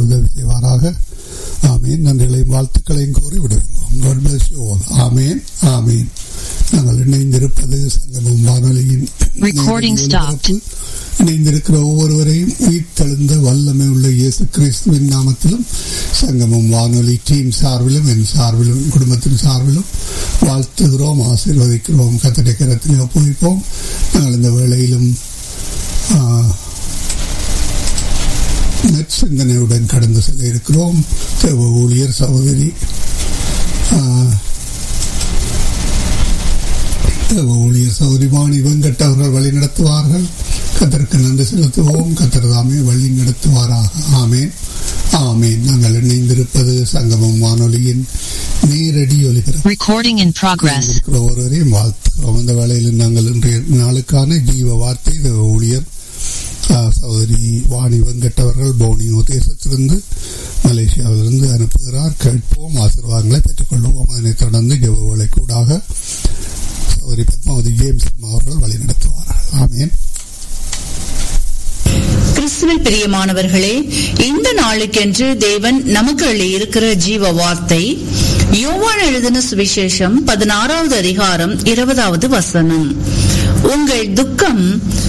கத்தர் உதவி செய்வாராக ஆமீன் நன்றிகளையும் வாழ்த்துக்களையும் கூறி விடுகிறோம் God bless you all. ஆமீன் ஆமீன் நாங்கள் இணைந்திருப்பது சங்கமம் வானொலியின் Recording நேரடி stopped. ஒலிபரப்பு. இணைந்திருக்கிற ஒவ்வொருவரையும் உயிர்த்தெழுந்த வல்லமை உள்ள இயேசு கிறிஸ்துவின் நாமத்திலும் சங்கமம் வானொலி டீம் சார்பிலும் என் சார்பிலும் குடும்பத்தின் சார்பிலும் வாழ்த்துகிறோம் ஆசீர்வதிக்கிறோம் கத்தடை கரத்தில் ஒப்புவிப்போம் நாங்கள் இந்த வேளையிலும் ஆ, நற்சிந்தனையுடன் கடந்து செல்ல இருக்கிறோம் தேவ ஊழியர் சகோதரி ஆ, தேவ ஊழியர் சகோதரி வாணி வெங்கட் அவர்கள் வழி நடத்துவார்கள் கத்தருக்கு நன்றி செலுத்துவோம் கத்தர் தாமே வழி நடத்துவாராக ஆமேன் ஆமேன் நாங்கள் இணைந்திருப்பது சங்கமம் வானொலியின் நேரடி ஒலிபரப்பு Recording in progress. இருக்கிற ஒருவரையும் வாழ்த்துகிறோம் இந்த வேளையில் நாங்கள் இன்றைய நாளுக்கான ஜீவ வார்த்தை தேவ ஊழியர் ஆ, சகோதரி வாணி வெங்கட் அவர்கள் போனியோ தேசத்திலிருந்து மலேசியாவிலிருந்து அனுப்புகிறார் கேட்போம் ஆசீர்வாதங்களை பெற்றுக்கொள்வோம் அதனைத் தொடர்ந்து ஜெப வேலை கூடாக சகோதரி பத்மாவதி ஜேம்ஸ் அம்மா அவர்கள் வழி நடத்துவார்கள் ஆமேன் கிறிஸ்துவில் பிரியமானவர்களே இந்த நாளுக்கென்று தேவன் நமக்கு இருக்கிற ஜீவ வார்த்தை யோவான் எழுதின சுவிசேஷம் பதினாறாவது அதிகாரம் இருபதாவது வசனம் உங்கள் துக்கம்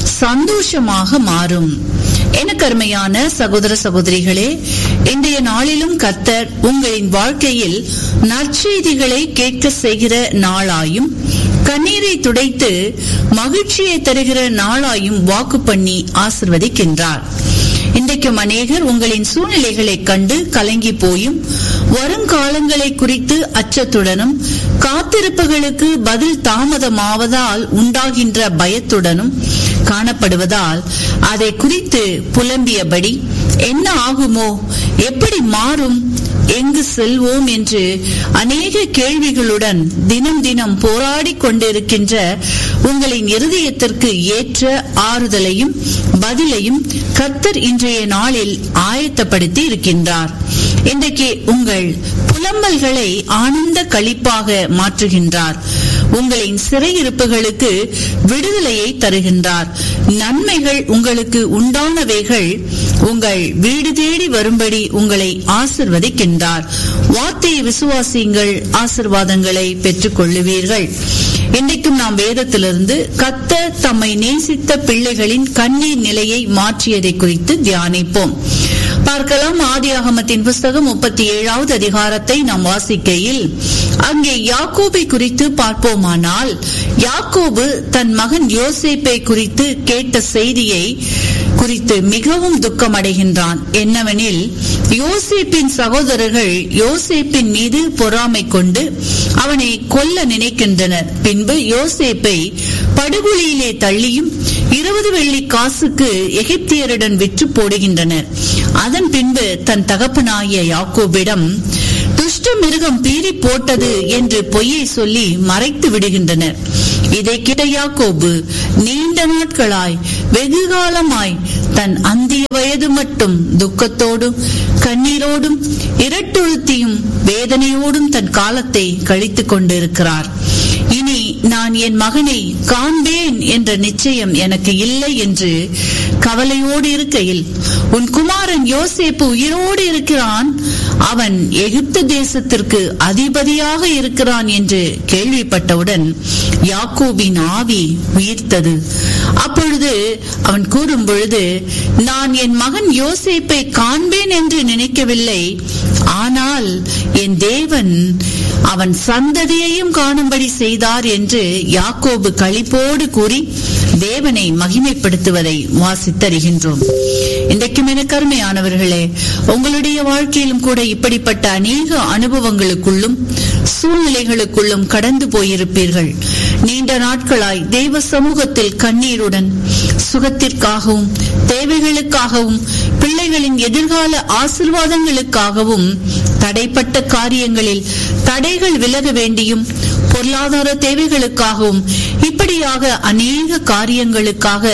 சந்தோஷமாக மாறும் எனக்கு அருமையான சகோதர சகோதரிகளே இன்றைய நாளிலும் கர்த்தர் உங்களின் வாழ்க்கையில் நற்செய்திகளை கேட்க செய்கிற நாளாயும் கண்ணீரை துடைத்து மகிழ்ச்சியை தருகிற நாளாயும் வாக்கு பண்ணி ஆசிர்வதிக்கின்றார் இன்றைக்கும் அநேகர் உங்களின் சூழ்நிலைகளை கண்டு கலங்கி போயும் வருங்காலங்களை குறித்து அச்சத்துடனும் காத்திருப்புகளுக்கு பதில் தாமதமாவதால் உண்டாகின்ற பயத்துடனும் காணப்படுவதால் அதை குறித்து புலம்பியபடி என்ன ஆகுமோ எப்படி மாறும் எங்கு செல்வோம் என்று அநேக கேள்விகளுடன் தினம் தினம் போராடிக் கொண்டிருக்கின்ற உங்களின் இருதயத்திற்கு ஏற்ற ஆறுதலையும் பதிலையும் கர்த்தர் இன்றைய நாளில் ஆயத்தப்படுத்தி இருக்கின்றார் இன்றைக்கு உங்கள் புலம்பல்களை ஆனந்த களிப்பாக மாற்றுகின்றார் உங்களின் சிறையிருப்புகளுக்கு விடுதலையை தருகின்றார் நன்மைகள் உங்களுக்கு உண்டானவைகள் உங்கள் வீடு தேடி வரும்படி உங்களை ஆசிர்வதிக்கின்றார் வார்த்தையை விசுவாசியுங்கள் ஆசிர்வாதங்களை பெற்றுக் கொள்ளுவீர்கள் இன்றைக்கும் நாம் வேதத்திலிருந்து கத்த தம்மை நேசித்த பிள்ளைகளின் கண்ணீர் நிலையை மாற்றியதை குறித்து தியானிப்போம் பார்க்கலாம் ஆதியாகமத்தின் புஸ்தகம் முப்பத்தி ஏழாவது அதிகாரத்தை நாம் வாசிக்கையில் அங்கே யாக்கோபை குறித்து பார்ப்போமானால் யாக்கோபு தன் மகன் யோசேப்பை குறித்து கேட்ட செய்தியை குறித்து மிகவும் துக்கமடைகின்றான் என்னவெனில் யோசேப்பின் சகோதரர்கள் யோசேப்பின் மீது பொறாமை கொண்டு அவனை கொல்ல நினைக்கின்றனர் பின்பு யோசேப்பை படுகொலியிலே தள்ளியும் இருபது வெள்ளி காசுக்கு எகிப்தியருடன் விற்று போடுகின்றனர் அதன் பின்பு தன் தகப்பனாகிய யாக்கோபிடம் துஷ்ட மிருகம் பீறி போட்டது என்று பொய்யை சொல்லி மறைத்து விடுகின்றனர் இதை கிட்ட யாக்கோபு நீண்ட நாட்களாய் வெகு காலமாய் தன் அந்திய வயது மட்டும் துக்கத்தோடும் கண்ணீரோடும் இரட்டுறுத்தியும் வேதனையோடும் தன் காலத்தை கழித்துக் கொண்டிருக்கிறார் இனி நான் என் மகனை காண்பேன் என்ற நிச்சயம் எனக்கு இல்லை என்று கவலையோடு இருக்கையில் உன் குமாரன் யோசேப்பு உயிரோடு இருக்கிறான் அவன் எகிப்து தேசத்திற்கு அதிபதியாக இருக்கிறான் என்று கேள்விப்பட்டவுடன் யாக்கோபின் ஆவி உயிர்த்தது அப்பொழுது அவன் கூறும் பொழுது நான் என் மகன் யோசேப்பை காண்பேன் என்று நினைக்கவில்லை ஆனால் என் தேவன் அவன் சந்ததியையும் காணும்படி செய்தார் என்று யாக்கோபு களிப்போடு கூறி தேவனை மகிமைப்படுத்துவதை வாசித்தறிகின்றோம் இன்றைக்கும் எனக்கு அருமையானவர்களே உங்களுடைய வாழ்க்கையிலும் கூட இப்படிப்பட்ட அநேக அனுபவங்களுக்குள்ளும் சூழ்நிலைகளுக்குள்ளும் கடந்து போயிருப்பீர்கள் நீண்ட நாட்களாய் தெய்வ சமூகத்தில் கண்ணீருடன் சுகத்திற்காகவும் தேவைகளுக்காகவும் பிள்ளைகளின் எதிர்கால ஆசிர்வாதங்களுக்காகவும் தடைப்பட்ட காரியங்களில் தடைகள் விலக வேண்டியும் பொருளாதார தேவைகளுக்காகவும் இப்படியாக அநேக காரியங்களுக்காக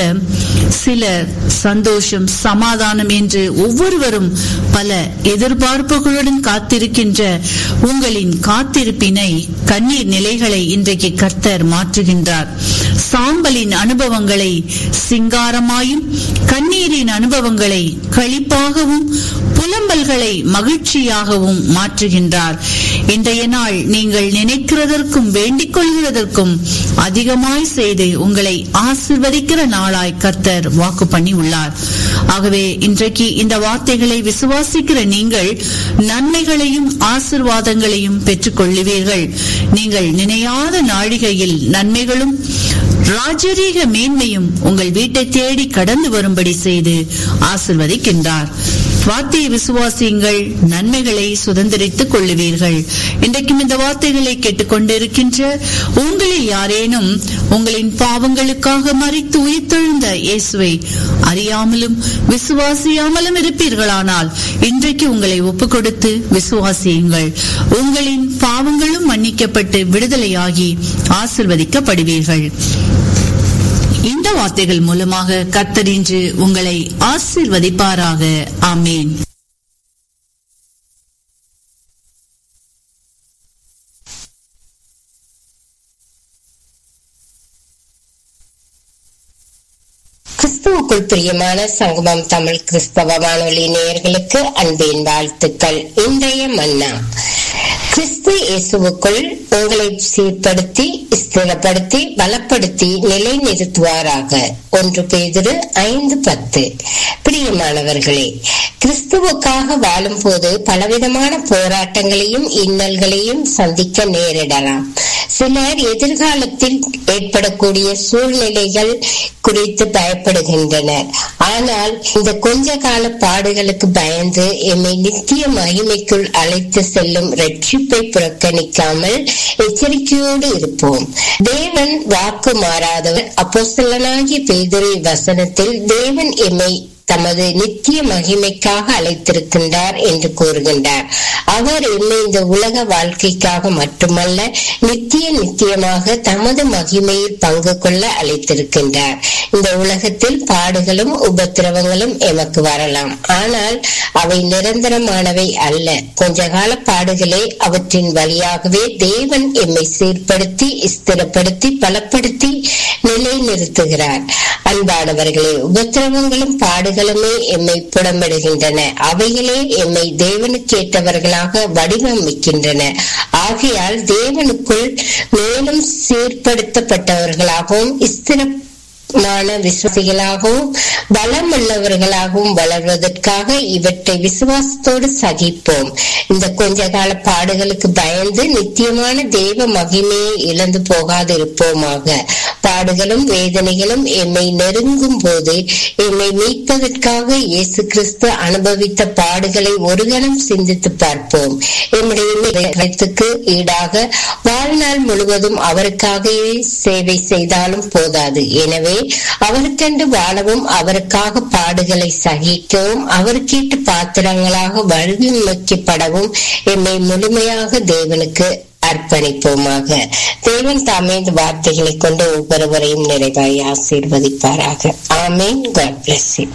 சிலர் சந்தோஷம் சமாதானம் என்று ஒவ்வொருவரும் பல எதிர்பார்ப்புகளுடன் காத்திருக்கின்ற உங்களின் காத்திருப்பினை கண்ணீர் நிலைகளை இன்றைக்கு கர்த்தர் மாற்றுகின்றார் சாம்பலின் அனுபவங்களை சிங்காரமாயும் கண்ணீரின் அனுபவங்களை களிப்பாகவும் புலம்பல்களை மகிழ்ச்சியாகவும் மாற்றுகின்றார் இன்றைய நாள் நீங்கள் நினைக்கிறதற்கும் வேண்டிக் கொள்கிறதற்கும் அதிகமாய் செய்து உங்களை ஆசிர்வதிக்கிற நாளாய் கர்த்தர் வாக்கு பண்ணி உள்ளார் ஆகவே இன்றைக்கு இந்த வார்த்தைகளை விசுவாசிக்கிற நீங்கள் நன்மைகளையும் ஆசிர்வாதங்களையும் பெற்றுக் கொள்ளுவீர்கள் நீங்கள் நினையாத நாழிகையில் நன்மைகளும் ராஜரீக மேன்மையும் உங்கள் வீட்டை தேடி கடந்து வரும்படி செய்து ஆசிர்வதிக்கின்றார் வார்த்தையை விசுவாசியுங்கள் நன்மைகளை சுதந்திரித்துக் கொள்ளுவீர்கள் இன்றைக்கும் இந்த வார்த்தைகளை கேட்டுக்கொண்டிருக்கின்ற உங்களில் யாரேனும் உங்களின் பாவங்களுக்காக மறித்து உயிர்த்தெழுந்த இயேசுவை அறியாமலும் விசுவாசியாமலும் இருப்பீர்களானால் இன்றைக்கு உங்களை ஒப்புக் கொடுத்து விசுவாசியுங்கள் உங்களின் பாவங்களும் மன்னிக்கப்பட்டு விடுதலையாகி ஆசிர்வதிக்கப்படுவீர்கள் இந்த வார்த்தைகள் மூலமாக கர்த்தர் இன்று உங்களை ஆசிர்வதிப்பாராக ஆமேன் கிறிஸ்துவுக்குள் பிரியமான சங்கமம் தமிழ் கிறிஸ்தவ வானொலி நேயர்களுக்கு அன்பின் வாழ்த்துக்கள் இன்றைய மன்னா கிறிஸ்து இயேசுவுக்குள் உங்களை சீர்படுத்தி ஸ்திரப்படுத்தி பலப்படுத்தி நிலைநிறுத்துவாராக ஒன்று பேதிரு ஐந்து பத்து பிரியமானவர்களே கிறிஸ்துவுக்காக வாழும் போது பலவிதமான போராட்டங்களையும் இன்னல்களையும் சந்திக்க நேரிடலாம் சிலர் எதிர்காலத்தில் ஏற்படக்கூடிய சூழ்நிலைகள் குறித்து பயப்படுகின்றனர் ஆனால் இந்த கொஞ்ச கால பாடுகளுக்கு பயந்து எம்மை நித்திய மகிமைக்குள் அழைத்து செல்லும் ரட்சிப்பை புறக்கணிக்காமல் எச்சரிக்கையோடு இருப்போம் தேவன் வாக்கு மாறாதவர் அப்போஸ்தலனாகிய பேதுரு வசனத்தில் தேவன் எம்மை தமது நித்திய மகிமைக்காக அழைத்திருக்கின்றார் என்று கூறுகின்றார் அவர் என்னை இந்த உலக வாழ்க்கைக்காக மட்டுமல்ல நித்திய நித்தியமாக தமது மகிமையில் பங்கு கொள்ள அழைத்திருக்கின்றார் இந்த உலகத்தில் பாடுகளும் உபத்திரவங்களும் எமக்கு வரலாம் ஆனால் அவை நிரந்தரமானவை அல்ல கொஞ்ச கால பாடுகளே அவற்றின் வழியாகவே தேவன் எம்மை சீர்படுத்தி ஸ்திரப்படுத்தி பலப்படுத்தி நிலைநிறுத்துகிறார் அன்பானவர்களே உபத்திரவங்களும் பாடுகளுமே எம்மை புடமிடுகின்றன அவைகளே எம்மை தேவனுக்கேற்றவர்களாக வடிவமைக்கின்றன ஆகையால் தேவனுக்குள் மேலும் சீர்படுத்தப்பட்டவர்களாகவும் ஸ்திர மான விசுவாசிகளாகவும் பலம் உள்ளவர்களாகவும் வளர்வதற்காக இவற்றை விசுவாசத்தோடு சகிப்போம் இந்த கொஞ்ச கால பாடுகளுக்கு பயந்து நித்தியமான தேவ மகிமையை இழந்து போகாது இருப்போமாக பாடுகளும் வேதனைகளும் எம்மை நெருங்கும் போது எம்மை மீட்பதற்காக இயேசு கிறிஸ்து அனுபவித்த பாடுகளை ஒரு கணம் சிந்தித்து பார்ப்போம் எம்முடைய ஈடாக வாழ்நாள் முழுவதும் அவருக்காகவே சேவை செய்தாலும் போதாது எனவே அவருக்கென்று வாழவும் அவருக்காக பாடுகளை சகிக்கவும் அவருக்கேற்ற பாத்திரங்களாக வடிவமைக்கப்படவும் என்னை முழுமையாக தேவனுக்கு அர்ப்பணிப்போமாக தேவன் தாமே இந்த வார்த்தைகளை கொண்டு ஒவ்வொருவரையும் நிறைவாய் ஆசீர்வதிப்பாராக ஆமேன் காட் பிளஸ் யூ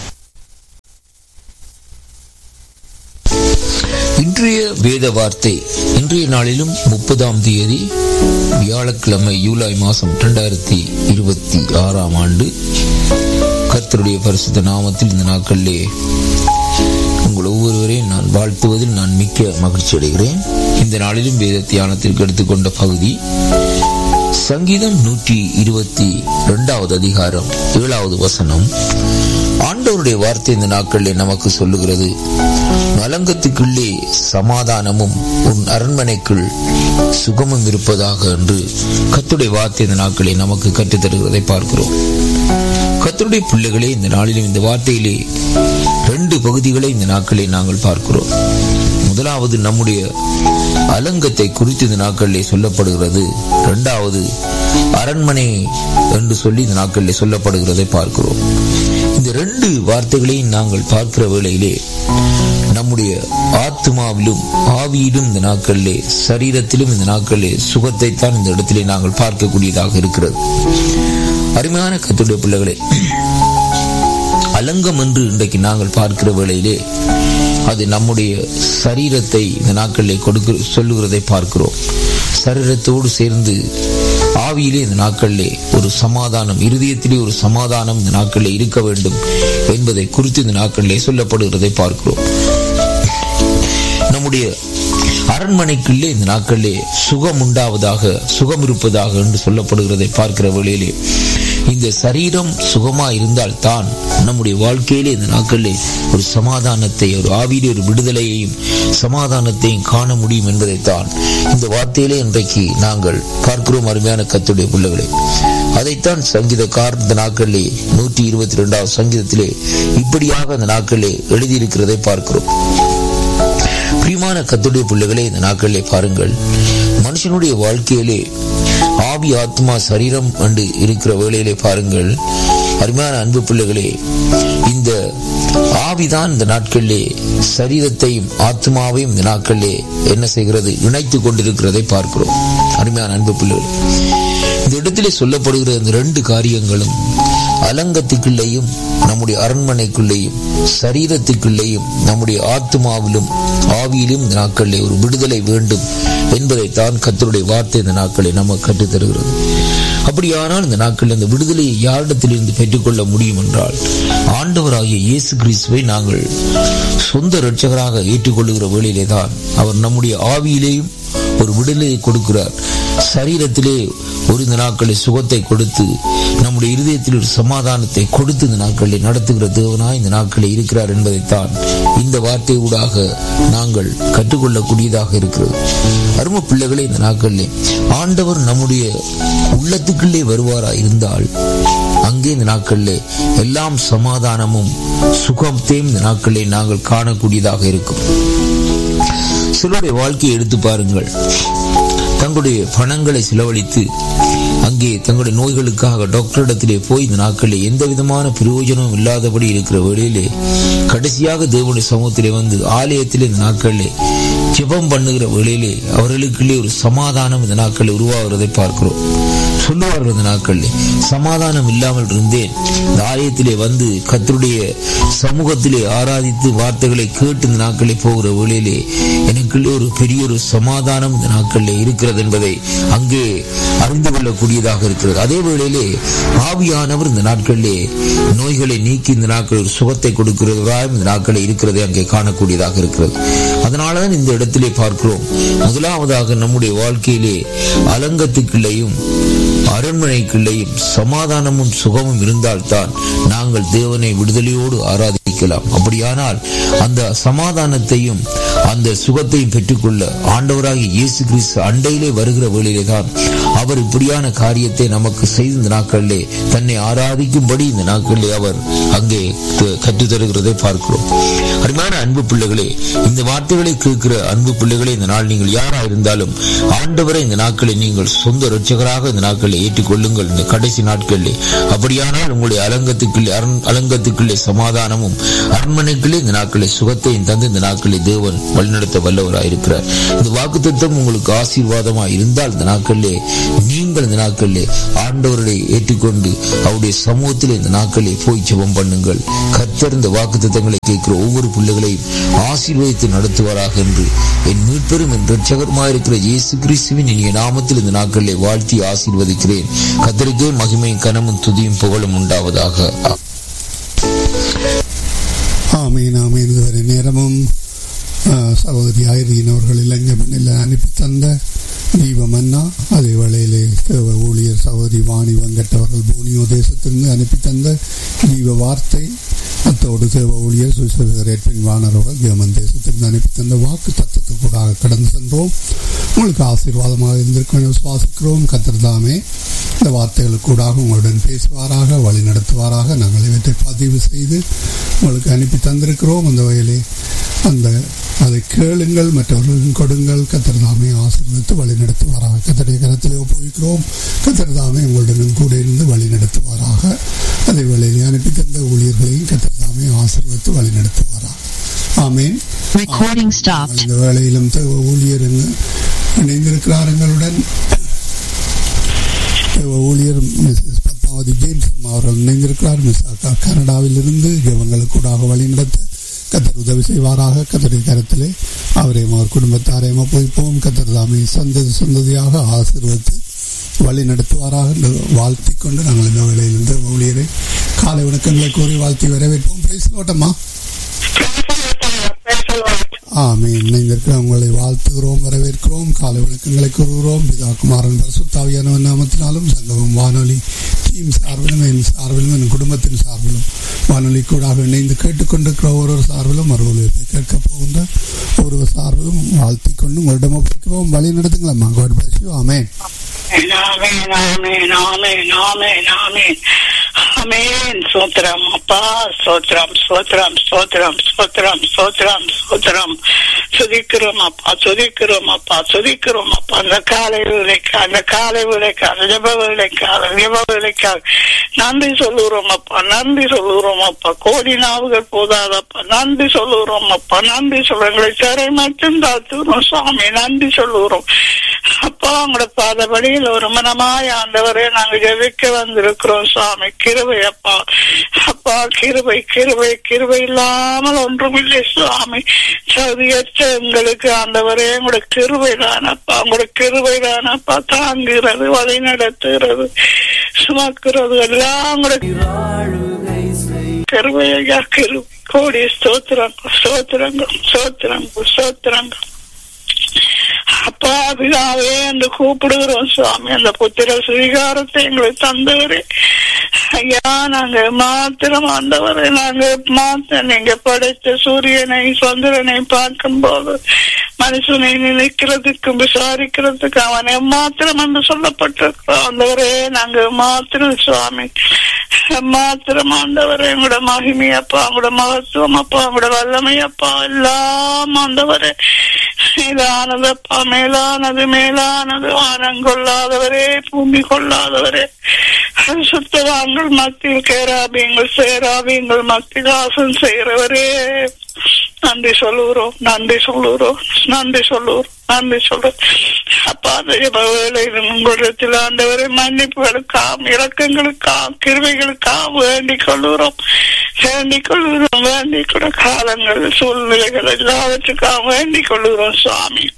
இன்றைய வேத வார்த்தை இன்றைய நாளிலும் முப்பதாம் தேதி வியாழக்கிழமை ஜூலை மாதம் இரண்டாயிரத்தி இருபத்தி ஆறாம் ஆண்டு கர்த்தருடைய பரிசுத்த நாமத்தில் இந்த நாட்களிலே உங்கள் ஒவ்வொருவரையும் நான் வாழ்த்துவதில் நான் மிக்க மகிழ்ச்சி அடைகிறேன் இந்த நாளிலும் வேத தியானத்திற்கு எடுத்துக்கொண்ட பகுதி சங்கீதம் நூற்றி இருபத்தி இரண்டாவது அதிகாரம் ஏழாவது வசனம் ஆண்டவருடைய வார்த்தை இந்த நாட்களில் நமக்கு சொல்லுகிறது நலங்கத்துக்குள்ளே சமாதானமும் உன் அரண்மனைக்குள் சுகமும் இருப்பதாக என்று கத்துடைய வார்த்தை இந்த நாட்களில் நமக்கு கற்றுத் தருகிறதை பார்க்கிறோம் கத்தருடைய பிள்ளைகளே இந்த நாளிலும் இந்த வார்த்தையிலே ரெண்டு பகுதிகளை இந்த நாட்களில் நாங்கள் பார்க்கிறோம் முதலாவது நம்முடைய அலங்கத்தை குறித்து இந்த நாட்களிலே சொல்லப்படுகிறது இரண்டாவது அரண்மனை என்று சொல்லி இந்த நாட்களிலே சொல்லப்படுகிறதை பார்க்கிறோம் இந்த ரெண்டு வார்த்தைகளையும் நாங்கள் பார்க்கிற வேளையிலே நம்முடைய ஆத்மாவிலும் ஆவியிலும் இந்த நாட்களிலே சரீரத்திலும் இந்த நாட்களிலே சுகத்தை தான் இந்த இடத்திலே நாங்கள் பார்க்கக்கூடியதாக இருக்கிறது அருமையான கத்துடைய பிள்ளைகளே அலங்கம் என்று இன்றைக்கு நாங்கள் பார்க்கிற வேளையிலே அது நம்முடைய சரீரத்தை இந்த நாட்களிலே கொடுக்க சொல்லுகிறதை பார்க்கிறோம் சரீரத்தோடு சேர்ந்து ஆவியிலே இந்த நாட்களிலே ஒரு சமாதானம் இருதயத்திலே ஒரு சமாதானம் இந்த நாட்களிலே இருக்க வேண்டும் என்பதை குறித்து இந்த நாட்களிலே சொல்லப்படுகிறதை பார்க்கிறோம் நம்முடைய அரண்மனைக்குள்ளே இந்த நாட்களிலே சுகம் உண்டாவதாக சுகம் இருப்பதாக என்று சொல்லப்படுகிறதை பார்க்கிற வேளையிலே இந்த சரீரம் சுகமா இருந்தால் தான் நம்முடைய வாழ்க்கையிலே இந்த நாட்களிலே ஒரு சமாதானத்தை ஒரு ஆவியிலே ஒரு விடுதலையையும் சமாதானத்தையும் காண முடியும் என்பதைத்தான் இந்த வார்த்தையிலே இன்றைக்கு நாங்கள் பார்க்கிறோம் அருமையான கத்துடைய பிள்ளைகளை அதைத்தான் சங்கீதக்கார் இந்த நாட்களிலே நூற்றி இருபத்தி ரெண்டாவது சங்கீதத்திலே இப்படியாக அந்த நாட்களிலே எழுதியிருக்கிறதை பார்க்கிறோம் பிரியமான கத்துடைய பிள்ளைகளே இந்த நாட்களிலே பாருங்கள் மனுஷனுடைய வாழ்க்கையிலே ஆவி ஆத்மா சரீரம் என்று இருக்கிற வேளையிலே பாருங்கள் அருமையான அன்பு பிள்ளைகளே இந்த ஆவிதான் இந்த நாட்களிலே சரீரத்தையும் ஆத்மாவையும் இந்த நாட்களிலே என்ன செய்கிறது இணைத்து கொண்டிருக்கிறதை பார்க்கிறோம் அருமையான அன்பு பிள்ளைகளே இந்த இடத்திலே சொல்லப்படுகிற இந்த ரெண்டு காரியங்களும் அலங்கத்துக்குள்ளேயும் நம்முடைய அரண்மனைக்குள்ளேயும் சரீரத்துக்குள்ளேயும் நம்முடைய ஆத்மாவிலும் ஆவியிலும் இந்த நாட்களிலே ஒரு விடுதலை வேண்டும் என்பதைத்தான் கத்தருடைய வார்த்தை இந்த நாட்களை நமக்கு கற்றுத்தருகிறது அப்படியானால் இந்த நாட்களில் இந்த விடுதலையை யாரிடத்திலிருந்து பெற்றுக்கொள்ள முடியும் என்றால் ஆண்டவராகிய இயேசு கிறிஸ்துவை நாங்கள் சொந்த இரட்சகராக ஏற்றுக்கொள்ளுகிற வேளையிலே தான் அவர் நம்முடைய ஆவியிலேயும் ஒரு விடுதலையை கொடுக்கிறார் சரீரத்திலே ஒரு இந்த நாட்களை சுகத்தை கொடுத்து நம்முடைய இருதயத்தில் ஒரு சமாதானத்தை கொடுத்து இந்த நாட்களை நடத்துகிற தேவனாய் இந்த நாட்களில் இருக்கிறார் என்பதைத்தான் இந்த வார்த்தை ஊடாக நாங்கள் கற்றுக்கொள்ளக்கூடியதாக இருக்கிறது அரும பிள்ளைகளே இந்த நாட்களிலே ஆண்டவர் நம்முடைய உள்ளத்துக்குள்ளே வருவாரா இருந்தால் அங்கே இந்த நாட்களிலே எல்லாம் சமாதானமும் சுகத்தையும் இந்த நாட்களிலே நாங்கள் காணக்கூடியதாக இருக்கும் சிலருடைய வாழ்க்கையை எடுத்து பாருங்கள் தங்களுடைய பணங்களை செலவழித்து அங்கே தங்களுடைய நோய்களுக்காக டாக்டரிடத்திலே போய் இந்த நாட்களில் எந்த விதமான பிரயோஜனமும் இல்லாதபடி இருக்கிற வேளையிலே கடைசியாக தேவனுடைய சமூகத்திலே வந்து ஆலயத்திலே இந்த நாட்களிலே ஜெபம் பண்ணுகிற வேளையிலே அவர்களுக்குள்ளே ஒரு சமாதானம் இந்த நாட்களில் உருவாகிறதை பார்க்கிறோம் சொல்லுவார்கள் இந்த நாட்களில் சமாதானம் இல்லாமல் இருந்தேன் இந்த ஆலயத்திலே வந்து கத்தருடைய சமூகத்திலே ஆராதித்து வார்த்தைகளை கேட்டு இந்த நாட்களில் போகிற வேளையிலே எனக்குள்ளே ஒரு பெரிய ஒரு சமாதானம் இந்த நாட்களில் இருக்கிறது என்பதை அங்கே அறிந்து கொள்ளக்கூடியதாக இருக்கிறது அதே வேளையிலே ஆவியானவர் இந்த நாட்களிலே நோய்களை நீக்கி இந்த நாட்களில் ஒரு சுகத்தை கொடுக்கிறவராய் இந்த நாட்களில் இருக்கிறதை அங்கே காணக்கூடியதாக இருக்கிறது அதனாலதான் இந்த இடத்திலே பார்க்கிறோம் முதலாவதாக நம்முடைய வாழ்க்கையிலே அலங்கத்துக்குள்ளேயும் அரண்மனைக்குள்ளேயும் சமாதானமும் சுகமும் இருந்தால்தான் நாங்கள் தேவனை விடுதலையோடு ஆராதிக்கலாம் அப்படியானால் அந்த சமாதானத்தையும் அந்த சுகத்தையும் பெற்றுக்கொள்ள ஆண்டவராகிய இயேசு கிறிஸ்து அண்டையிலே வருகிற வேளையிலே தான் அவர் இப்படியான காரியத்தை நமக்கு செய்த இந்த நாட்களிலே தன்னை ஆராதிக்கும்படி இந்த நாட்களிலே அவர் அங்கே கற்றுத் தருகிறதை பார்க்கிறோம் அருமையான அன்பு பிள்ளைகளே இந்த வார்த்தைகளை கேட்கிற அன்பு பிள்ளைகளே இந்த நாள் நீங்கள் யாரா இருந்தாலும் ஆண்டவரை இந்த நாட்களில் நீங்கள் சொந்த ரட்சகராக இந்த நாட்களில் ஏற்றுக்கொள்ளுங்கள் இந்த கடைசி நாட்களிலே அப்படியானால் உங்களுடைய அலங்கத்துக்குள்ளே அலங்கத்துக்குள்ளே சமாதானமும் அரண்மனைக்குள்ளே இந்த நாட்களில் சுகத்தையும் தந்து இந்த நாட்களில் தேவன் வழிநடத்த வல்லவராயிருக்கிறார் இந்த வாக்கு தத்துவம் உங்களுக்கு ஆசீர்வாதமாக இருந்தால் இந்த நாட்களிலே நீங்கள் இந்த நாட்களிலே ஆண்டவரை ஏற்றுக்கொண்டு அவருடைய சமூகத்தில் இந்த நாட்களிலே போய் ஜெபம் பண்ணுங்கள் கத்தர் இந்த வாக்கு தத்தங்களை கேட்கிற ஒவ்வொரு பிள்ளைகளையும் ஆசீர்வதித்து நடத்துவாராக என்று என் மீட்பெரும் என் ரட்சகருமாயிருக்கிற இயேசு கிறிஸ்துவின் இனிய நாமத்தில் இந்த நாட்களிலே வாழ்த்தி ஆசீர்வதிக்கிறேன் கத்தருக்கே மகிமையும் கனமும் துதியும் புகழும் உண்டாவதாக ஆமீன் ஆமீன் இதுவரை நேரமும் சகோதரி ஐரீன் அவர்கள் இளைஞர் அனுப்பி தந்த தீபமன்னா அதே வேளையிலே தேவ ஊழியர் சகோதரி வாணி வெங்கட் அவர்கள் பூனியோ தேசத்திலிருந்து அனுப்பி தந்த தீப வார்த்தை அத்தோடு தேவ ஊழியர் சுசேரேட்பின் வாணர் அவர்கள் ஜெர்மன் தேசத்திலிருந்து அனுப்பி தந்த வாக்கு தத்துவத்துக்கூடாக கடந்து சென்றோம் உங்களுக்கு ஆசீர்வாதமாக இருந்திருக்கும் விசுவாசிக்கிறோம் கத்திரதாமே இந்த வார்த்தைகளுக்கூடாக உங்களுடன் பேசுவாராக வழி நடத்துவாராக நாங்கள் இவற்றை பதிவு செய்து உங்களுக்கு அனுப்பி தந்திருக்கிறோம் அந்த வகையிலே அந்த அதை கேளுங்கள் மற்றவர்களுக்கும் கொடுங்கள் கத்திரதாமே ஆசீர்வதித்து வழி நடத்துவாராக கத்தடைய கரத்திலே ஒப்புவிக்கிறோம் கத்திரதாமே உங்களுடனும் கூட இருந்து வழி நடத்துவாராக அதே வேளையிலே அனுப்பி தந்த ஊழியர்களையும் கத்திரதாமே ஆசீர்வதித்து வழி நடத்துவாராக ஆமேன் Recording stopped. இந்த வேளையிலும் தேவ ஊழியர் இணைந்திருக்கிறார் எங்களுடன் தேவ ஊழியர் மிஸ்ஸஸ் பத்மாவதி ஜேம்ஸ் அம்மா அவர்கள் இணைந்திருக்கிறார் மிஸ் அக்கா கனடாவில் இருந்து ஜெபங்களுக்கூடாக வழி நடத்த கத்தர் உதவி செய்வாராக கத்தருடைய கரத்திலே அவரையும் அவர் குடும்பத்தாரையும் ஒப்புவிப்போம் கத்தர் தாமே சந்ததி சந்ததியாக ஆசீர்வதித்து வழி நடத்துவாராக என்று வாழ்த்திக் கொண்டு நாங்கள் இந்த வேளையிலிருந்து ஊழியரை காலை வணக்கங்களை கூறி வாழ்த்தி வரவேற்போம் பிரைஸ் ஓட்டம்மா ஆமீன் இணைந்திருக்கிற உங்களை வாழ்த்துகிறோம் வரவேற்கிறோம் காலை வணக்கங்களை கூறுகிறோம் பிதா குமாரன் பரிசுத்தாவியானவன் நாமத்தினாலும் சங்கமம் வானொலி டீம் சார்பிலும் என் சார்பிலும் என் குடும்பத்தின் சார்பிலும் வானொலி கூடாக இணைந்து கேட்டுக்கொண்டிருக்கிற ஒவ்வொரு சார்பிலும் மறுவலிப்பை கேட்க போகின்ற ஒருவர் சார்பிலும் வாழ்த்திக் கொண்டு உங்களிடம் ஒப்பிக்கிறோம் வழி நடத்துங்களம்மா God bless you amen amen amen amen amen amen amen சோத்ரம் அப்பா சோத்ரம் சோத்ரம் சோத்ரம் சோத்ரம் சோத்ரம் சோத்ரம் சுதிக்கிறோம் அப்பா சுதிக்கிறோம் அப்பா சுதிக்கிறோம் அப்பா அந்த காலை விலைக்கு அந்த காலை விலைக்கு அந்த ஜப விலைக்கு அந்த ஜப விலைக்கு நன்றி சொல்லுறோம் அப்பா நன்றி சொல்லுறோம் அப்பா கோடி நாவுகள் போதாதப்பா நன்றி சொல்லுறோம் அப்பா நன்றி சொல்ல எங்களை சிறை மட்டும் தாத்துறோம் சுவாமி நன்றி சொல்லுறோம் அப்பா உங்களோட பாதபடியில் ஒரு மனமாய் ஆண்டவரே நாங்க ஜெபிக்க வந்திருக்கிறோம் சுவாமி கிருபை அப்பா அப்பா கிருபை கிருபை கிருபை இல்லாமல் ஒன்றுமில்லை சுவாமி சதியற்ற எங்களுக்கு ஆண்டவரே உங்களோட கிருபை தானப்பா உங்களோட கிருபை தானப்பா தாங்குகிறது வழி நடத்துகிறது சுமக்கிறது எல்லாம் உங்களோட கிருபையா கிருபை கோடி ஸ்தோத்திரங்கள் ஸ்தோத்திரங்கள் ஸ்தோத்திரங்கள் ஸ்தோத்திரங்கள் அப்பா பிதாவே என்று கூப்பிடுகிறோம் சுவாமி அந்த புத்திர சுவீகாரத்தை எங்களுக்கு தந்தவரே ஐயா நாங்க மாத்திரம் ஆண்டவரை நாங்க மாத்த நீங்க படைத்த சூரியனை சந்திரனை பார்க்கும் போது மனுஷனை நினைக்கிறதுக்கும் விசாரிக்கிறதுக்கு அவனை மாத்திரம் என்று சொல்லப்பட்டிருக்கிறோம் ஆண்டவரே நாங்க மாத்திரம் சுவாமி மாத்திரம் ஆண்டவரே உங்களோட மகிமையப்பா உங்களோட மகத்துவம் அப்பா உங்களோட வல்லமையப்பா எல்லாம் ஆண்டவரே மேலானதப்பா மேலானது மேலானது வானம் கொள்ளாதவரே பூமி கொள்ளாதவரே சுத்தவான்கள் மத்தியில் கேராபியங்கள் சேராபியங்கள் மத்தியில் ஆசன் செய்கிறவரே நன்றி சொல்லுகிறோம் நன்றி சொல்லுகிறோம் நன்றி சொல்லுகிறோம் நன்றி சொல்றோம் அப்பா அந்த வேலையில் உங்களிடத்தில் ஆண்டவரை மன்னிப்புகளுக்காம் இறக்கங்களுக்காம் கிருவைகளுக்காம் வேண்டிக் கொள்ளுகிறோம் வேண்டிக் கொள்ளுகிறோம் வேண்டிக் கொள்ள காலங்கள் சூழ்நிலைகள் எல்லாவற்றுக்காக வேண்டிக் கொள்ளுகிறோம் சுவாமி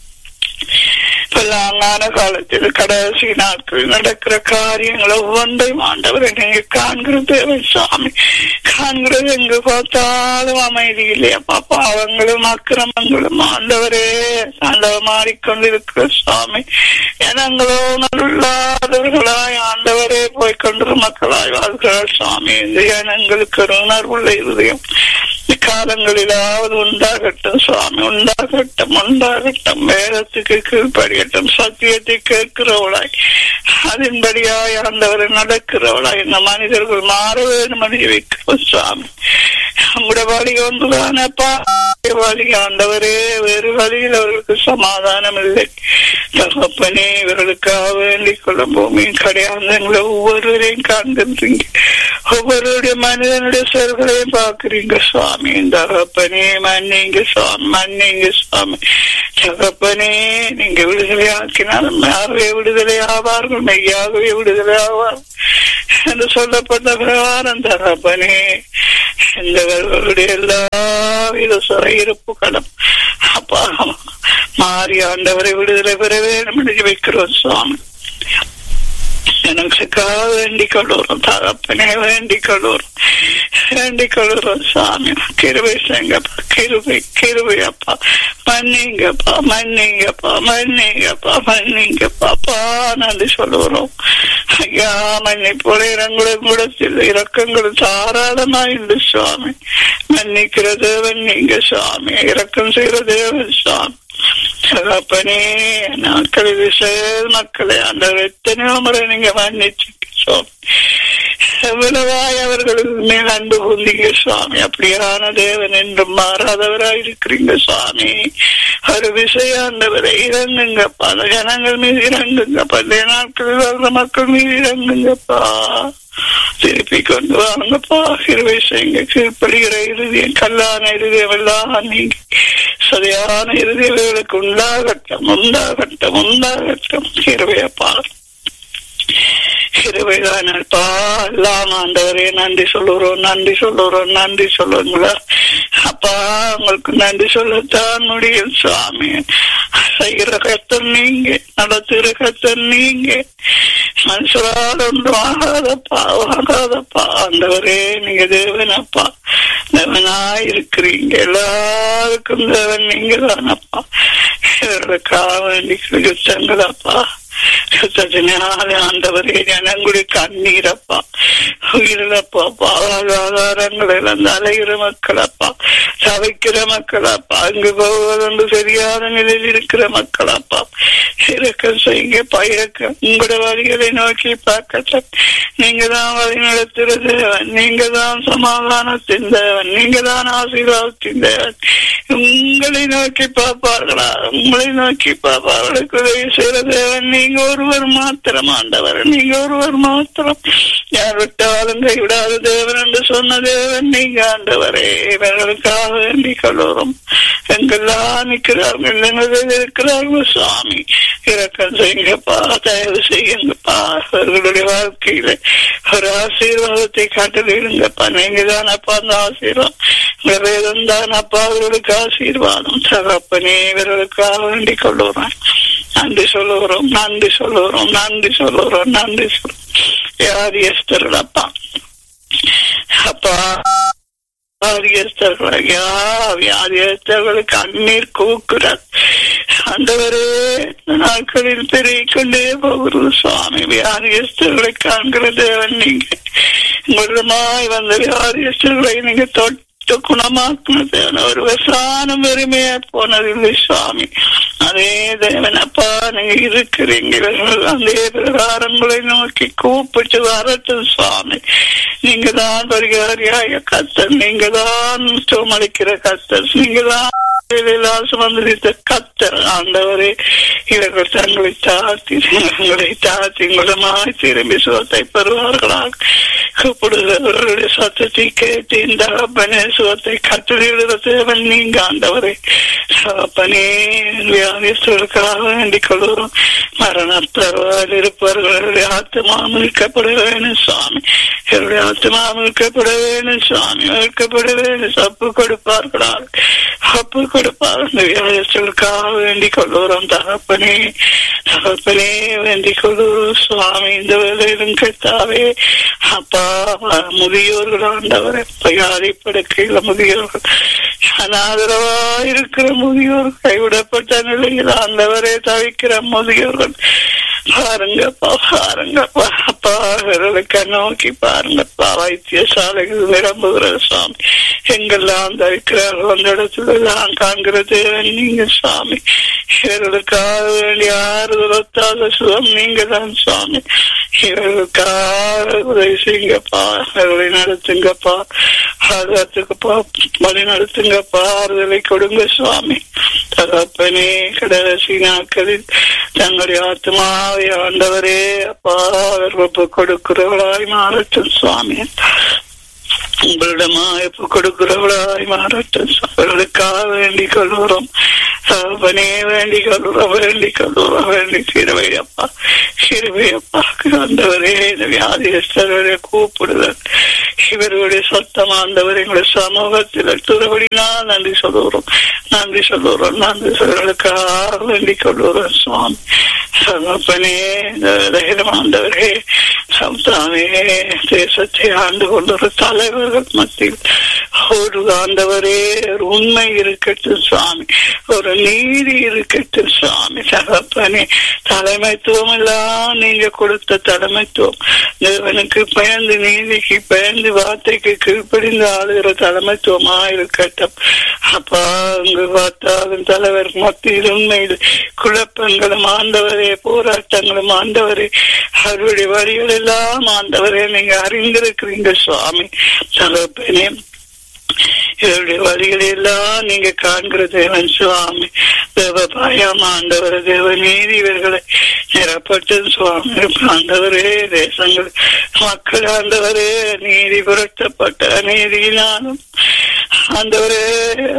பல்லாங்கான காலத்தில் கடைசி நாட்கள் நடக்கிற காரியங்கள் ஒவ்வொன்றையும் ஆண்டவரை நீங்க காண்கிறது சுவாமி காண்கிறது எங்கு பார்த்தாலும் அமைதி இல்லையப்பா பாவங்களும் அக்கிரமங்களும் ஆண்டவரே ஆண்டவர் மாறிக்கொண்டிருக்கிற சுவாமி எனங்களோ நல்லாதவர்களாய் ஆண்டவரே போய்கொண்டிரு மக்களாய் வாழ்கிறார் சுவாமி இந்த ஜனங்களுக்கு ஒரு உணர்வுள்ள இருதயம் காலங்களிலாவது உண்டாகட்டும் சுவாமி உண்டாகட்டும் உண்டாகட்டும் வேதத்துக்கு கீழ்படியட்டும் சத்தியத்தை கேட்கிறவளாய் அதன்படியாய் ஆண்டவரை நடக்கிறவளாய் இந்த மனிதர்கள் மாற வேண்டும் வைக்கிறோம் சுவாமி உங்களோட வழி ஒன்றுதானப்பா வழி ஆண்டவரே வேறு வழியில் அவர்களுக்கு சமாதானம் இல்லை தகப்பனே இவர்களுக்காக வேண்டிக் கொள்ளும் பூமியின் கடையாந்தங்களை ஒவ்வொருவரையும் காண்கின்றீங்க ஒவ்வொருடைய மனிதனுடைய செயல்களையும் பார்க்கிறீங்க சுவாமி தகப்பனே மன்னிங்க சுவாமி மன்னிங்க சுவாமி தகப்பனே நீங்க விடுதலை ஆக்கினாலும் யாரவே விடுதலை ஆவார்கள் மெய்யாகவே விடுதலை ஆவார் என்று சொல்லப்பட்ட பிரகாரம் தகப்பனே இந்த எல்லா வித சிறையிருப்புகளும் அப்பா மாறி ஆண்டவரை விடுதலை பெற வேண்டும் என்று வைக்கிறோம் சுவாமி எனக்குக்காக வேண்டிக் கொள்ளுறோம் தகப்பனே வேண்டிக் கொள்ளுறோம் வேண்டிக் கொள்ளுறோம் சாமி கிருபை செங்கப்பா கிருபை கிருபை அப்பா மன்னிங்கப்பா மன்னிங்கப்பா மன்னிங்கப்பா மன்னிங்கப்பா அப்பா நன்றி சொல்லுகிறோம் ஐயா மன்னிப்போல இரங்களும் கூடத்தில் இறக்கங்கள் தாராளமாயிருந்து சுவாமி மன்னிக்கிற தேவன் நீங்க சுவாமி இறக்கம் செய்கிற தேவன் சுவாமி தகப்பனே நாட்கள் விசேல் மக்களை அந்த எத்தனையோ முறை நீங்க மன்னிச்சீங்க சுவாமி எவ்வளவாய் அவர்களுக்கு மேல் அன்பு கொண்டீங்க சுவாமி அப்படியான தேவன் என்றும் மாறாதவராய் இருக்கிறீங்க சுவாமி ஒரு விஷயம் ஆண்டவரை இறங்குங்க பல ஜனங்கள் மீது இறங்குங்க பழைய நாட்களில் வந்த மக்கள் மீது இறங்குங்கப்பா திருப்பி கொண்டு வாங்கப்பா இருவை செய்யுங்க கீழ்ப்படுகிற இறுதியம் கல்லான இறுதியம் எல்லாம் நீங்க சரியான இறுதியவர்களுக்கு உண்டாகட்டும் உண்டாகட்டும் உண்டாகட்டும் இருவையப்பா கிருபைதானப்பா எல்லாம் ஆண்டவரே நன்றி சொல்லுறோம் நன்றி சொல்லுறோம் நன்றி சொல்லுங்களா அப்பா உங்களுக்கு நன்றி சொல்லத்தான் முடியும் சுவாமி செய்கிற கத்தன் நீங்க நடத்துகிற கத்தன் நீங்க மனுஷரால் ஒன்றும் ஆகாதப்பா ஆகாதப்பா ஆண்டவரே நீங்க தேவனப்பா தேவனாய் இருக்கிறீங்க எல்லாருக்கும் தேவன் நீங்க தானப்பா இவர்களுக்காக வேண்டி யுத்தங்களப்பா யுத்தத்தினாலே ஆண்டவரே ஜனங்களுடைய கண்ணீரப்பா உயிரிழப்பா பாதாதாரங்கள் இழந்து அலைகிற மக்களப்பா சவைக்கிற மக்களப்பா அங்கு போவதென்று தெரியாத நிலையில் இருக்கிற மக்களப்பா இறக்கம் செய்யுங்க பயக்க உங்களோட வழிகளை நோக்கி பார்க்கட்டும் நீங்க தான் வழி நடத்துகிற தேவன் நீங்க தான் சமாதானத்தின் தேவன் நீங்க தான் ஆசீர்வாதத்தின் தேவன் உங்களை நோக்கி பார்ப்பார்களா உங்களை நோக்கி பார்ப்பார்களுக்கு உதவி செய்கிற தேவன் நீங்க ஒருவர் மாத்திரம் ஆண்டவர் நீங்க ஒருவர் மாத்திரம் யார் விட்டாலும் கைவிடாத தேவன் என்று சொன்ன தேவன் நீங்க ஆண்டவரே இவர்களுக்காக வேண்டி கலோரும் எங்கெல்லாம் நிற்கிறார்கள் எங்களில் இருக்கிறார்கள் சுவாமி இறக்கம் செய்யுங்கப்பா தயவு செய்யுங்கப்பா அவர்களுடைய வாழ்க்கையில ஒரு ஆசீர்வாதத்தை காட்டுறீங்கப்பா நீங்க தானப்பா அந்த ஆசீர்வாதம் வேதம் தானப்பா அவர்களுக்கு ஆசீர்வாதம் தகப்பனே இவர்களுக்காக வேண்டி கொள்ளுறேன் நன்றி சொல்லுகிறோம் நன்றி சொல்லுகிறோம் நன்றி சொல்லுகிறோம் நன்றி சொல்லுறோம் வியாதியஸ்தர்களப்பா அப்பா வியாதியஸ்தர்கள் ஐயா வியாதியஸ்தர்களுக்கு கண்ணீர் கூக்குறார் ஆண்டவரே இந்த நாட்களில் பெருகிக்கொண்டே போகிறது சுவாமி வியாதியஸ்தர்களை காண்கிற தேவன் நீங்க உங்களிடமாய் வந்த வியாதியஸ்தர்களை நீங்க தொட்டு குணமாக்குனது ஒரு விசானம் வெறுமையா போனதில்லை சுவாமி அதே தேவன் அப்பா நீங்க இருக்கிறீங்க அதே பிரகாரங்களை நோக்கி கூப்பிட்டு வரட்டும் சுவாமி நீங்க தான் பரிகாரியாய கத்தர் நீங்க தான் சோமளிக்கிற கத்தர் நீங்க தான் சுமந்திரித்த கத்தர் ஆண்டவரே இவர்கள் தங்களை தாழ்த்தி தங்களை தாழ்த்தி உங்களமாய் திரும்பி சுகத்தை பெறுவார்களாக கூப்பிடுகிறவர்களுடைய சத்தத்தை கேட்டு இந்த அப்பனே சுகத்தை கட்டளையிடுகிற தேவன் நீங்க ஆண்டவரே அப்பனே வியாதிஸ்தர்களுக்காக வேண்டிக் கொள்கிறோம் மரணத்தருவால் இருப்பவர்களுடைய ஆத்மா மீட்கப்பட வேணும் சுவாமி என்னுடைய ஆத்மா மீட்கப்பட வேணும் சுவாமி மீட்கப்பட வேணும் சப்பு கொடுப்பார்களாக அப்பு கொடுப்பார் இந்த வியாதிஸ்தர்களுக்காக வேண்டிக் கொள்கிறோம் தகப்பனே தகப்பனே வேண்டிக் கொள்கிறோம் சுவாமி இந்த வேலையிலும் கெட்டாவே அப்பா முதியோர்கள் ஆண்டவரை வியாதி படுக்கையில முதியோர்கள் அனாதரவா இருக்கிற முதியோர் கைவிடப்பட்ட நிலையில் ஆண்டவரே தவிக்கிற முதியோர்கள் பாருங்கப்பா பாருங்கப்பா அப்பா அவர்களுக்கு நோக்கி பாருங்கப்பா வைத்தியசாலைகள் நிரம்புகிற சாமி எங்கெல்லாம் தவிக்கிறார்கள் அந்த இடத்துல எல்லாம் காண்கிறது நீங்க சாமி இவர்களுக்காக வேண்டிய ஆறுதல் ஒத்தாத சுகம் நீங்க தான் சுவாமி இவர்களுக்காக உதவி செய்யுங்கப்பா அவர்களை நடத்துங்கப்பா ஆதாரத்துக்குப்பா வழி நடத்துங்கப்பா ஆறுதலை கொடுங்க சுவாமி தகப்பனே கடைசி நாட்களில் தங்களுடைய ஆத்மாவை ஆண்டவரே அப்பா அவர் கொடுக்கிறவளாய் மாறட்டும் சுவாமி உங்களிடமா எப்ப கொடுக்கிறவளாய் மாறட்டும் அவர்களுக்காக வேண்டிக் கொள்கிறோம் தகப்பனே வேண்டிக் கொள்கிறோம் வேண்டிக் கொள்கிறோம் வேண்டி சிறுவையப்பா சிறுவையப்பா ஆண்டவரே இந்த வியாதியஸ்தரை கூப்பிடுதல் இவர்களுடைய சத்தம் ஆண்டவர் எங்களுடைய சமூகத்தில் துறவடினா நன்றி சொல்லுகிறோம் நன்றி சொல்லுகிறோம் நன்றி சொல்லுகளுக்காக வேண்டிக் கொள்கிறோம் சுவாமி சமப்பனே ஆண்டவரே சம்தானே தேசத்தை ஆண்டு கொண்டுள்ள தலைவர்கள் மத்தியில் ஒரு ஆண்டவரே ஒரு உண்மை இருக்கட்டும் சுவாமி ஒரு நீதி இருக்கட்டும் சுவாமி தகப்பனே தலைமைத்துவம் எல்லாம் நீங்க கொடுத்த தலைமைத்துவம் தேவனுக்கு பயந்து நீதிக்கு பயந்து வார்த்தைக்கு கீழ்ப்படிந்து ஆளுகிற தலைமைத்துவமா இருக்கட்டும் அப்பா அங்கு பார்த்தாலும் தலைவர் மத்தியில் உண்மையில் குழப்பங்களும் ஆண்டவரே போராட்டங்களும் ஆண்டவரே அவருடைய வழிகள் எல்லாம் ஆண்டவரே நீங்க அறிந்திருக்கிறீங்க சுவாமி தகப்பனே இவருடைய வழிகளை எல்லாம் நீங்க காண்கிற தேவன் சுவாமி தேவ பாயம் ஆண்டவர் தேவ நீதி இவர்களை நிரப்பட்டு சுவாமி ஆண்டவரே தேசங்கள் மக்கள் ஆண்டவரே நீதி புரட்டப்பட்ட நீதியினாலும் ஆண்டவரே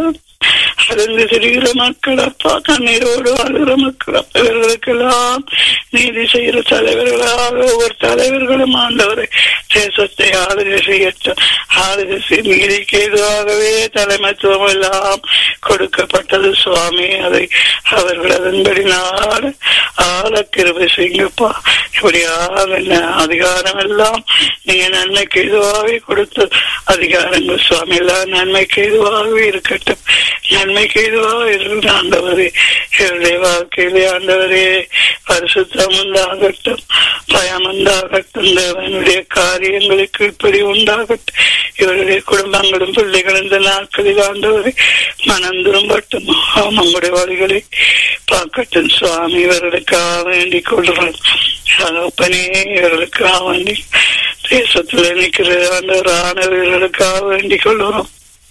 அருந்து திரிகிற மக்கள் அப்பா கண்ணீரோடு வாழ்கிற மக்கள் அப்பா இவர்களுக்கெல்லாம் நீதி செய்கிற தலைவர்களாக ஒவ்வொரு தலைவர்களும் ஆண்டவரை தேசத்தை ஆளுகை செய்யட்டும் ஆளுகை செய் நீதிக்கு எதுவாகவே தலைமைத்துவம் எல்லாம் கொடுக்கப்பட்டது சுவாமி அதை அவர்கள் அதன்படி நாடு ஆள கிருபை செய்யுங்கப்பா இப்படியாக என்ன அதிகாரம் எல்லாம் நீங்க நன்மைக்கு இதுவாகவே கொடுத்த அதிகாரங்கள் சுவாமி எல்லாம் நன்மைக்கு இதுவாகவே இருக்கட்டும் நன்மைக்கு இதுவாக இருக்கிற ஆண்டவரே என்னுடைய வாழ்க்கையிலே ஆண்டவரே பரிசுத்தம் உண்டாகட்டும் பயம் உண்டாகட்டும் தேவனுடைய காரியங்களுக்கு இப்படி உண்டாகட்டும் இவருடைய குடும்பங்களும் பிள்ளைகளும் இந்த நாட்களில் ஆண்டவரை மனம் திரும்பட்டும் அவங்களுடைய வழிகளை பார்க்கட்டும் சுவாமி இவர்களுக்காக வேண்டிக் கொள்கிறோம் தகப்பனே இவர்களுக்காக வேண்டி தேசத்தில் நிற்கிற ஆண்டவர் ஆனவர்களுக்காக வேண்டிக் கொள்கிறோம்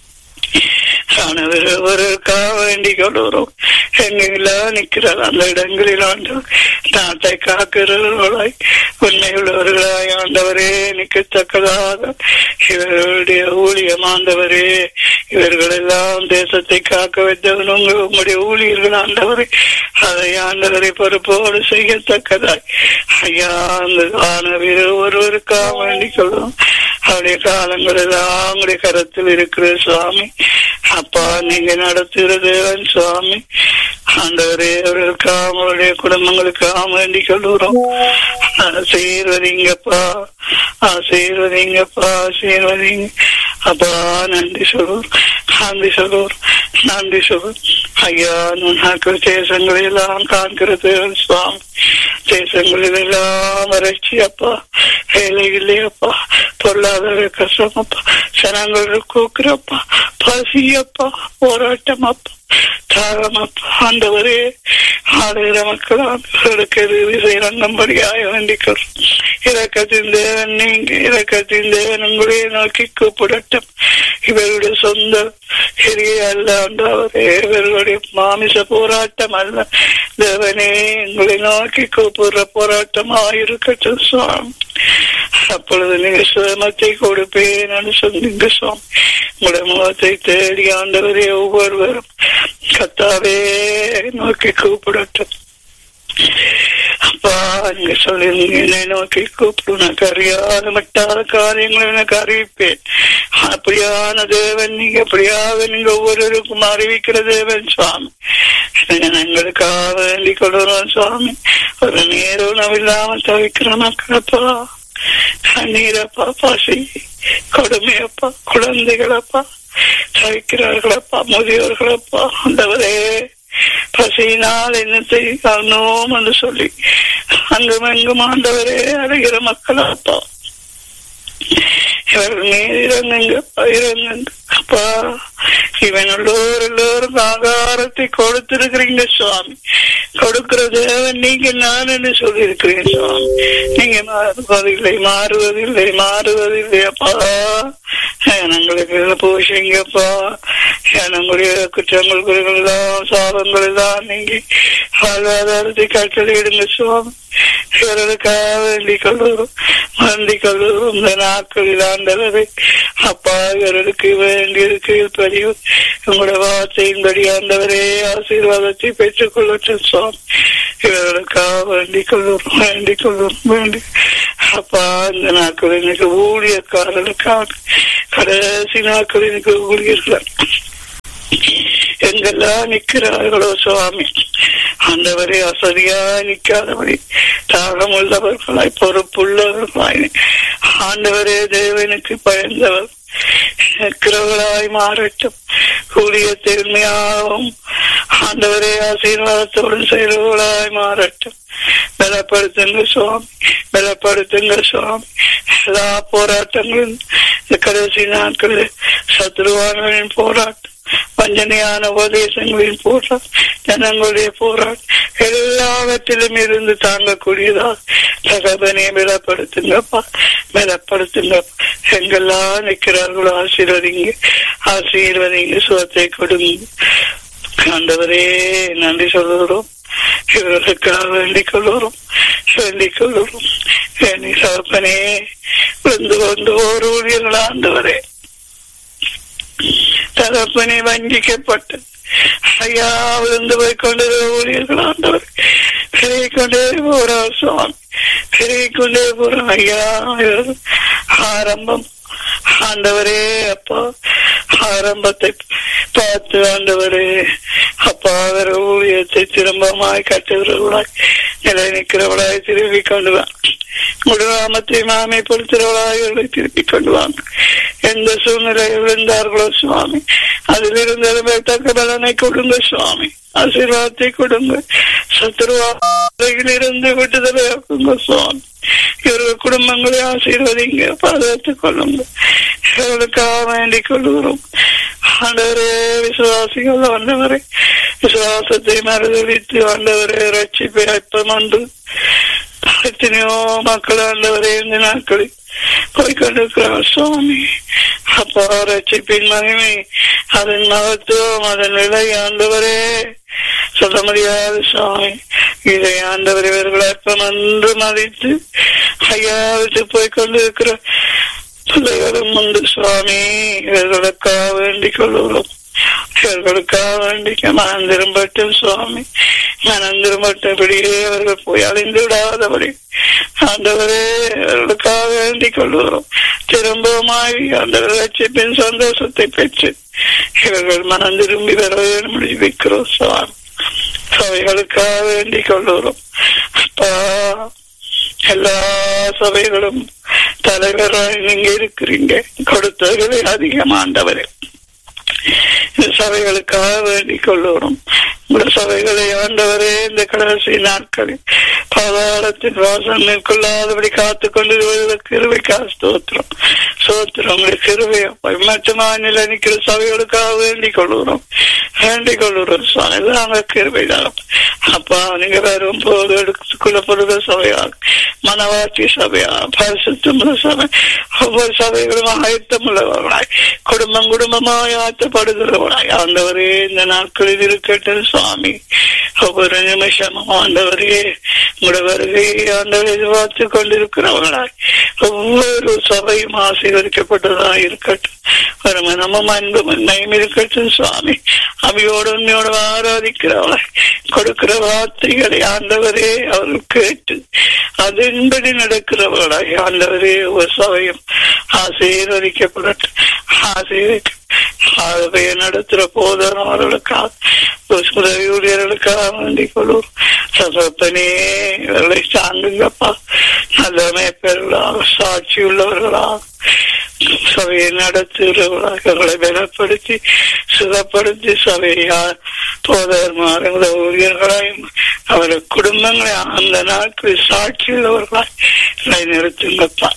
ஆனவர் ஒருவருக்காக வேண்டிக் கொள்கிறோம் எங்கெல்லாம் நிற்கிறார் அந்த இடங்களில் ஆண்டவர் நாட்டை காக்கிறவர்களாய் உண்மை உள்ளவர்களாய் ஆண்டவரே நிற்கத்தக்கதாக இவர்களுடைய ஊழியம் ஆண்டவரே இவர்கள் எல்லாம் தேசத்தை காக்க வைத்தவன் உங்க உங்களுடைய ஊழியர்கள் ஆண்டவரே அதை ஆண்டவரை பொறுப்போடு செய்யத்தக்கதாய் ஐயா அந்த ஆனவர் ஒருவருக்காக வேண்டிக் கொள்வோம் அவருடைய காலங்கள் எல்லாம் உங்களுடைய கரத்தில் இருக்கிற சுவாமி அப்பா நீங்க நடத்துகிற தேவன் சுவாமி ஆண்டவரே அவர்களுக்காக அவருடைய குடும்பங்களுக்காக வேண்டிக் கொள்கிறோம் ஆசீர்வதிங்கப்பா ஆசீர்வதிங்கப்பா ஆசீர்வதிங்க அப்பா நன்றி சொல்வோம் நன்றி சொல்வோம் நன்றி சொல்வோம் ஐயா நாட்கள் தேசங்கள் எல்லாம் காண்கிற தேவன் சுவாமி தேசங்களில் எல்லாம் வறட்சி அப்பா வேலை இல்லையப்பா பொருளாதார கஷ்டம் அப்பா ஜனங்கள் கூக்குறப்பா பசியப்பா போராட்டம் அப்பா தாகம் அப்பா ஆண்டவரே ஆடுகிற மக்கள் ஆண்டவர்களுக்கு இறங்கும்படியாக வேண்டிக்கிறோம் இறக்கத்தின் தேவன் நீங்க இறக்கத்தின் தேவன் உங்களே நோக்கி கூப்பிடட்டும் இவருடைய சொந்த எரிய அல்ல ஆண்டவரே இவர்களுடைய மாமிச போராட்டம் அல்ல தேவனே உங்களை நோக்கி கூப்பிடுற போராட்டமா இருக்கட்டும் சுவாமி அப்பொழுது நீங்க சுதமத்தை கொடுப்பேன் சொன்னீங்க சுவாமி உங்களுடைய முகத்தை தேடி ஆண்டவரே ஒவ்வொருவரும் கத்தாவே நோக்கி கூப்பிடட்டும் அப்பா நீங்க சொல்லிருந்தீங்க என்னை நோக்கி கூப்பிடும் எனக்கு அறியாத மட்டாத காரியங்களை எனக்கு அறிவிப்பேன் அப்படியான தேவன் நீங்க அப்படியாக நீங்க ஒவ்வொருவருக்கும் அறிவிக்கிற தேவன் சுவாமி எங்களுக்காக வேண்டிக் கொள்கிறோம் சுவாமி ஒரு நேரம் நவில்லாமல் தவிக்கிற மக்களப்பா கண்ணீரப்பா பசி கொடுமையப்பா குழந்தைகளப்பா தவிக்கிறார்களப்பா முதியோர்களப்பா அந்தவரே பசியினால் என்னத்தை காணோம் என்று சொல்லி அங்கும் எங்கும் ஆண்டவரே அடைகிற மக்கள் அப்பா இவர்கள் மீது இறங்குங்கப்பா இறங்குங்க அப்பா இவன் எல்லோரும் எல்லோரும் ஆகாரத்தை கொடுத்திருக்கிறீங்க சுவாமி கொடுக்கிற தேவன் நீங்க நான் என்று சொல்லியிருக்கிறேன் சுவாமி நீங்க மாறுவதில்லை மாறுவதில்லை மாறுவதில்லை அப்பா எங்களுக்கு போஷிங்கப்பா நம்முடைய குற்றங்கள் குறைகள் எல்லாம் சாபங்கள் எல்லாம் நீங்க வாழ்வாதாரத்தை கட்டளையிடுங்க சுவாமி இவர்களுக்காக வேண்டிக் கொள்ளுறோம் வேண்டிக் கொள்ளுறோம் இந்த நாட்களில் ஆண்டவரை அப்பா இவர்களுக்கு வேண்டியிருக்கு பதிவு உங்களோட வார்த்தையின்படி ஆண்டவரே ஆசீர்வாதத்தை பெற்றுக் கொள்ளட்டும் சுவாமி இவர்களுக்காக வேண்டிக் கொள்ளுறோம் வேண்டிக் கொள்ளுறோம் வேண்டி அப்பா இந்த நாட்கள் எனக்கு ஊழியக்காரர்களுக்காக கடைசி நாட்கள் எனக்கு ஊழியர்கள் எங்கெல்லாம் நிற்கிறார்களோ சுவாமி ஆண்டவரே அசதியா நிற்காதபடி தாகம் உள்ளவர்களாய் பொறுப்புள்ளவர்களாய் ஆண்டவரே தேவனுக்கு பயந்தவர் நிற்கிறவர்களாய் மாறட்டும் கூடிய திறமையாகவும் ஆண்டவரே ஆசீர்வாதத்தோடு செய்கிறவர்களாய் மாறட்டும் பலப்படுத்துங்க சுவாமி பலப்படுத்துங்க சுவாமி எல்லா போராட்டங்களும் இந்த கடைசி நாட்களில் சத்ருவானவரின் போராட்டம் வஞ்சனையான உபதேசங்களின் போராட்டம் ஜனங்களுடைய போராட்டம் எல்லாவற்றிலும் இருந்து தாங்கக்கூடியதா தகவனே பலப்படுத்துங்கப்பா பலப்படுத்துங்கப்பா எங்கெல்லாம் நிற்கிறார்களோ ஆசீர்வதிங்க ஆசீர்வதிங்க சுகத்தை கொடுங்க ஆண்டவரே நன்றி சொல்லுகிறோம் இவர்களுக்காக வேண்டிக் கொள்ளுறோம் வேண்டிக் கொள்ளுறோம் வேண்டி சகப்பனே விழுந்து கொண்டு ஒரு ஊழியர்கள் ஆண்டவரே தகப்பனை வஞ்சிக்கப்பட்டு ஐயா விழுந்து போய் கொண்டிருக்கிற ஊழியர்கள் ஆண்டவர் பெருகி கொண்டே போறார் சுவாமி பெருகி கொண்டே போறோம் ஐயா ஆரம்பம் ஆண்டவரே அப்பா ஆரம்பத்தை பார்த்து ஆண்டவரே அப்பா அவர் ஊழியத்தை திரும்பமாய் கட்டுகிறவர்களாய் நிலை நிற்கிறவளாய் திரும்பி கொண்டு வா குடும்பத்தை மாமைப்படுத்துகிறவளாய் இவர்களை திருப்பி கொண்டு வாங்க எந்த சூழ்நிலையில் விழுந்தார்களோ சுவாமி அதில் இருந்து தக்க பலனை கொடுங்க சுவாமி ஆசீர்வாதத்தை கொடுங்க சத்துருவாயில் இருந்து விட்டுதலையாக்குங்க சுவாமி இவர்கள் குடும்பங்களை ஆசீர்வதிங்க பாதுகாத்துக் கொள்ளுங்க இவர்களுக்காக வேண்டிக் கொள்கிறோம் ஆண்டவரே விசுவாசிகள் ஆண்டவரே விசுவாசத்தை மறுதளித்து ஆண்டவரே ரட்சிப்பை அற்பம் உண்டு எத்தனையோ மக்கள் ஆண்டவரே இந்த நாட்களில் போய்கொண்டிருக்கிறார் சுவாமி அப்பா ரட்சிப்பின் மகிமை அதன் மகத்துவம் அதன் விலை ஆண்டவரே சொல்ல முடியாது சுவாமி இதை ஆண்டவர் இவர்கள் அற்பம் என்று மதித்து ஐயா விட்டு போய் கொண்டிருக்கிற பிள்ளைகளும் உண்டு சுவாமி இவர்களுக்காக வேண்டிக் கொள்கிறோம் இவர்களுக்காக வேண்டிக்க மனம் திரும்பட்டும் சுவாமி மனம் திரும்பட்டபடியே அவர்கள் போய் அழிந்து விடாதபடி ஆண்டவரே அவர்களுக்காக வேண்டிக் கொள்கிறோம் திரும்பவுமாய் ஆண்டவர் ரட்சிப்பின் சந்தோஷத்தை பெற்று இவர்கள் மனம் திரும்பி வர முடிவிக்கிறோம் சுவாமி சபைகளுக்காக வேண்டிக் கொள்கிறோம் அப்பா எல்லா சபைகளும் தலைவராய் நீங்க இருக்கிறீங்க கொடுத்தவர்களே அதிகமாண்டவரே சபைகளுக்காக வேண்டிக் கொள்ளுகிறோம் உங்களோட சபைகளை ஆண்டவரே இந்த கடைசி நாட்களில் பாதாளத்தின் வாசம் மேற்கொள்ளாதபடி காத்து கொண்டிருவதற்கு கிருவைக்கா ஸ்தோத்திரம் சோத்திரம் உங்களுடைய கிருவையை மற்றமா நிலை நிற்கிற சபைகளுக்காக வேண்டிக் கொள்ளுகிறோம் வேண்டிக் கொள்ளுகிறோம் சுவாமி நாங்க கிருவைதான் அப்பா நீங்க வரும் போது எடுத்துக்கொள்ளப்படுகிற சபையா மனவாட்சி சபையா பரிசுத்தமுள்ள சபை ஒவ்வொரு சபைகளும் ஆயத்தமுள்ளவர்களாய் குடும்பம் குடும்பமாய் ஆயத்தப்படுகிறவர்களாய் ஆண்டவரே இந்த நாட்களில் இருக்கட்டும் சுவாமி ஒவ்வொரு நிமிஷமும் ஆண்டவரே உங்களோட வருகையை ஆண்டவர் எதிர்பார்த்து கொண்டிருக்கிறவர்களாய் ஒவ்வொரு சபையும் ஆசீர்வதிக்கப்பட்டதா இருக்கட்டும் ஒரு மனமும் அன்பும் உண்மையும் இருக்கட்டும் சுவாமி அவையோடு உண்மையோடு ஆராதிக்கிறவளாய் கொடுக்கிற வார்த்தைகளை ஆண்டவரே அவர்கள் கேட்டு அதன்படி நடக்கிறவர்களாய் ஆண்டவரே ஒரு சபையும் ஆசீர்வதிக்கப்படட்டும் ஆசீர்வதிக்க ஆகவே நடத்துற போதும் அவர்களுக்காக உதவி ஊழியர்களுக்காக வேண்டிக் கொள்வோம் சகப்பனே இவர்களை சார்ந்துங்கப்பா நல்ல மேற்பெறலாக சாட்சி உள்ளவர்களாக சபையை நடத்துகிறவர்களாக இவர்களை பலப்படுத்தி சுகப்படுத்தி சபையா போதர்மாறுகிற ஊழியர்களாயும் அவர்கள் குடும்பங்களை அந்த நாட்களில் சாட்சி உள்ளவர்களாய் நிறுத்துங்கப்பா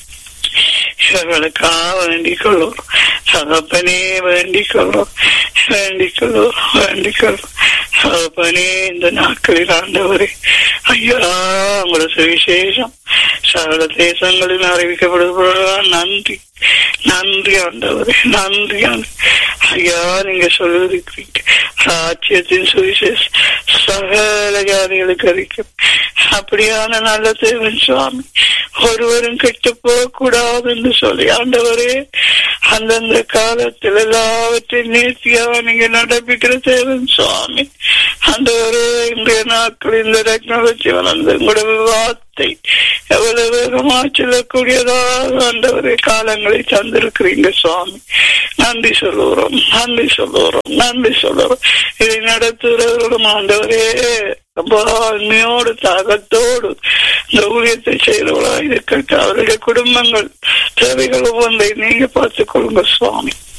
இவர்களுக்காக வேண்டிக் கொள்வோம் சகப்பனே வேண்டிக் கொள்வோம் வேண்டிக் கொள்வோம் வேண்டிக் கொள்வோம் சகப்பனே இந்த நாட்களில் ஆண்டவரே ஐயா உங்களோட சுவிசேஷம் சகல தேசங்களில் அறிவிக்கப்படுவதால் நன்றி நன்றி ஆண்டவரே நன்றி ஐயா நீங்க சொல்லிருக்கிறீங்க ராஜ்யத்தின் சுவிசேஷம் சகல ஜாதிகளுக்கு அறிக்கும் அப்படியான நல்ல தேவன் சுவாமி ஒருவரும் கெட்டு போக கூடாது என்று சொல்லி ஆண்டவரே அந்தந்த காலத்தில் எல்லாவற்றையும் நேர்த்தியாக நீங்க நடப்பிக்கிற தேவன் சுவாமி ஆண்டவரே இன்றைய நாட்கள் இந்த டெக்னாலஜி வளர்ந்து உங்களோட வார்த்தை எவ்வளவு வேகமா செல்லக்கூடியதாக ஆண்டவரே காலங்களை தந்திருக்கிறீங்க சுவாமி நன்றி சொல்லுகிறோம் நன்றி சொல்லுகிறோம் நன்றி சொல்லுகிறோம் இதை நடத்துகிறவர்களும் ஆண்டவரே உண்மையோடு தாகத்தோடு இந்த ஊழியத்தை செய்தவர்களாக இருக்கட்டும் அவருடைய குடும்பங்கள் தேவைகள் ஒவ்வொன்றை நீங்க பார்த்துக் கொள்ளுங்க சுவாமி